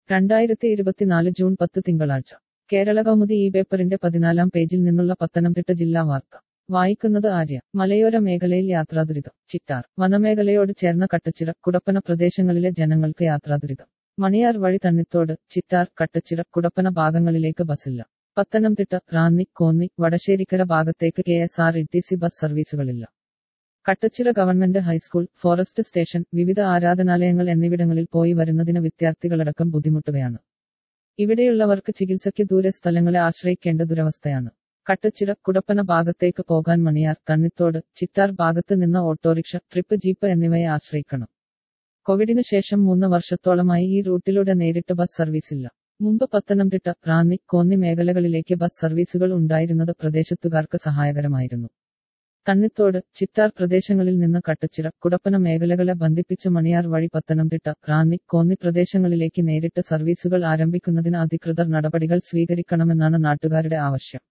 രണ്ടായിരത്തി ഇരുപത്തിനാല് ജൂൺ പത്ത് തിങ്കളാഴ്ച കേരള കൗമുദി ഈ പേപ്പറിന്റെ പതിനാലാം പേജിൽ നിന്നുള്ള പത്തനംതിട്ട ജില്ലാ വാർത്ത വായിക്കുന്നത് ആര്യ മലയോര മേഖലയിൽ യാത്രാദുരിതം ചിറ്റാർ വനമേഖലയോട് ചേർന്ന കട്ടച്ചിറ കുടപ്പന പ്രദേശങ്ങളിലെ ജനങ്ങൾക്ക് യാത്രാദുരിതം മണിയാർ വഴി തണ്ണിത്തോട് ചിറ്റാർ കട്ടച്ചിറ കുടപ്പന ഭാഗങ്ങളിലേക്ക് ബസ്സില്ല പത്തനംതിട്ട റാന്നി കോന്നി വടശ്ശേരിക്കര ഭാഗത്തേക്ക് K S R E T C bus സർവീസുകളില്ല Kattachira government high school forest station വിവിധ ആരാധനാലയങ്ങൾ എന്നിവിടങ്ങളിൽ പോയി വരുന്നതിന് വിദ്യാർത്ഥികളടക്കം ബുദ്ധിമുട്ടുകയാണ് ഇവിടെയുള്ളവർക്ക് ചികിത്സയ്ക്ക് ദൂരെ സ്ഥലങ്ങളെ ആശ്രയിക്കേണ്ട ദുരവസ്ഥയാണ് കട്ടച്ചിറ കുടപ്പന ഭാഗത്തേക്ക് പോകാൻ മണിയാർ തണ്ണിത്തോട് ചിറ്റാർ ഭാഗത്ത് നിന്ന് ഓട്ടോറിക്ഷ ട്രിപ്പ് ജീപ്പ് എന്നിവയെ ആശ്രയിക്കണം കോവിഡിന് ശേഷം മൂന്ന് വർഷത്തോളമായി ഈ റൂട്ടിലൂടെ നേരിട്ട് ബസ് സർവീസില്ല മുമ്പ് പത്തനംതിട്ട റാന്നി കോന്നി മേഖലകളിലേക്ക് ബസ് സർവീസുകൾ ഉണ്ടായിരുന്നത് പ്രദേശത്തുകാർക്ക് സഹായകരമായിരുന്നു തണ്ണിത്തോട് ചിറ്റാർ പ്രദേശങ്ങളിൽ നിന്ന് കട്ടച്ചിറ കുടപ്പന മേഖലകളെ ബന്ധിപ്പിച്ച് മണിയാർ വഴി പത്തനംതിട്ട റാന്നി കോന്നി പ്രദേശങ്ങളിലേക്ക് നേരിട്ട് സർവീസുകൾ ആരംഭിക്കുന്നതിന് അധികൃതർ നടപടികൾ സ്വീകരിക്കണമെന്നാണ് നാട്ടുകാരുടെ ആവശ്യം